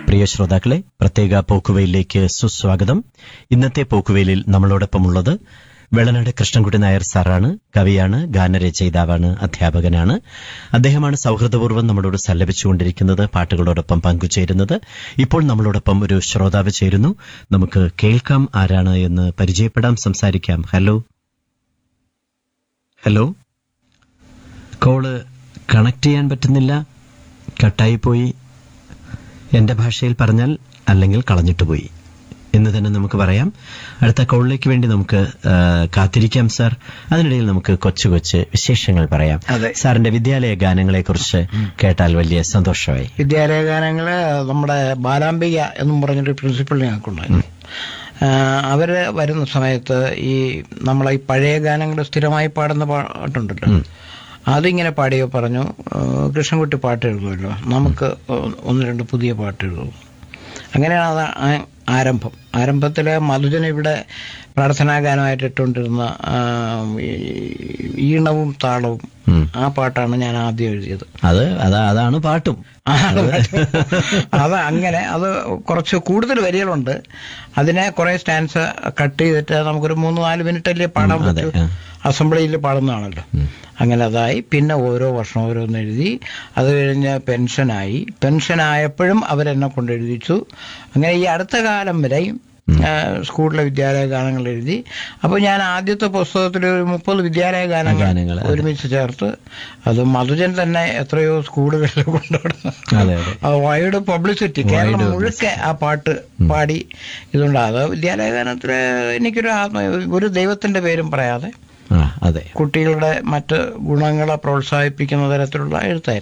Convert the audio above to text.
പ്രിയ ശ്രോതാക്കളെ പ്രത്യേക പോക്കുവയിലേക്ക് സുസ്വാഗതം ഇന്നത്തെ പോക്കുവയിലിൽ നമ്മളോടൊപ്പമുള്ളത് വെളനാട് കൃഷ്ണൻകുട്ടി നായർ സാറാണ് കവിയാണ് ഗാനരചയിതാവാണ് അധ്യാപകനാണ് അദ്ദേഹമാണ് സൗഹൃദപൂർവ്വം നമ്മളോട് സല്ലപിച്ചുകൊണ്ടിരിക്കുന്നത് പാട്ടുകളോടൊപ്പം പങ്കുചേരുന്നത് ഇപ്പോൾ നമ്മളോടൊപ്പം ഒരു ശ്രോതാവ് ചേരുന്നു നമുക്ക് കേൾക്കാം ആരാണ് എന്ന് പരിചയപ്പെടാം സംസാരിക്കാം ഹലോ ഹലോ കോള് കണക്ട് ചെയ്യാൻ പറ്റുന്നില്ല കട്ടായിപ്പോയി എന്റെ ഭാഷയിൽ പറഞ്ഞാൽ അല്ലെങ്കിൽ കളഞ്ഞിട്ട് പോയി എന്ന് തന്നെ നമുക്ക് പറയാം അടുത്ത കോളിലേക്ക് വേണ്ടി നമുക്ക് ആ, കാത്തിരിക്കാം സാർ അതിനിടയിൽ നമുക്ക് കൊച്ചു കൊച്ചു വിശേഷങ്ങൾ പറയാം അതെ. സാറിന്റെ വിദ്യാലയ ഗാനങ്ങളെ കുറിച്ച് കേട്ടാൽ വലിയ സന്തോഷമായി വിദ്യാലയ ഗാനങ്ങള് നമ്മുടെ ബാലാംബിക എന്നും പറഞ്ഞൊരു പ്രിൻസിപ്പൾ ഞങ്ങൾക്കുണ്ടായിരുന്നു ആ, അവര് വരുന്ന സമയത്ത് ഈ നമ്മളെ ഈ പഴയ ഗാനങ്ങൾ സ്ഥിരമായി പാടുന്ന പാട്ടുണ്ടല്ലോ അതിങ്ങനെ പാടിയോ പറഞ്ഞു ആ, കൃഷ്ണൻകുട്ടി പാട്ട് എഴുതുമല്ലോ നമുക്ക് ഒന്ന് രണ്ട് പുതിയ പാട്ട് എഴുതും അങ്ങനെയാണ് അത് ആ- ആരംഭം ആരംഭത്തില് മധുജൻ ഇവിടെ പ്രാർത്ഥനാ ഗാനമായിട്ട് ഇട്ടുകൊണ്ടിരുന്ന ആ, ഈ ഈണവും താളവും ഉം. ആ പാട്ടാണ് ഞാൻ ആദ്യം എഴുതിയത് അത് അതാ അതാണ് പാട്ടും ആണ് അത് അങ്ങനെ അത് കുറച്ച് കൂടുതൽ വരികളുണ്ട് അതിനെ കുറെ സ്റ്റാൻസ് കട്ട് ചെയ്തിട്ട് നമുക്കൊരു മൂന്ന് നാല് മിനിറ്റ് അല്ലേ പാടാൻ അതെ, പറ്റൂ ആ. അസംബ്ലിയിൽ പാടുന്നതാണല്ലോ അങ്ങനെ അതായി പിന്നെ ഓരോ വർഷം ഓരോന്ന് എഴുതി അത് കഴിഞ്ഞ് പെൻഷനായി പെൻഷനായപ്പോഴും അവരെന്നെ കൊണ്ട് എഴുതിച്ചു അങ്ങനെ ഈ അടുത്ത കാലം വരെയും ആ, സ്കൂളിലെ വിദ്യാലയ ഗാനങ്ങൾ എഴുതി അപ്പോൾ ഞാൻ ആദ്യത്തെ പുസ്തകത്തിൽ ഒരു മുപ്പത് വിദ്യാലയ ഗാനങ്ങൾ, ഗാനങ്ങൾ അതെ. ഒരുമിച്ച് ചേർത്ത് അത് മധുജൻ തന്നെ എത്രയോ സ്കൂളുകളിൽ കൊണ്ടുവരുന്നു അതെ അതെ ആ വൈഡ് പബ്ലിസിറ്റി കേരളം മുഴുക്കെ ആ പാട്ട് പാടി ഇതുണ്ട് അത് വിദ്യാലയ ഗാനത്തിൽ എനിക്കൊരു ആത്മ ഒരു ദൈവത്തിന്റെ പേരും പറയാതെ ആ അതെ കുട്ടികളുടെ മറ്റ് ഗുണങ്ങളെ പ്രോത്സാഹിപ്പിക്കുന്ന തരത്തിലുള്ള എഴുത്തായിരുന്നു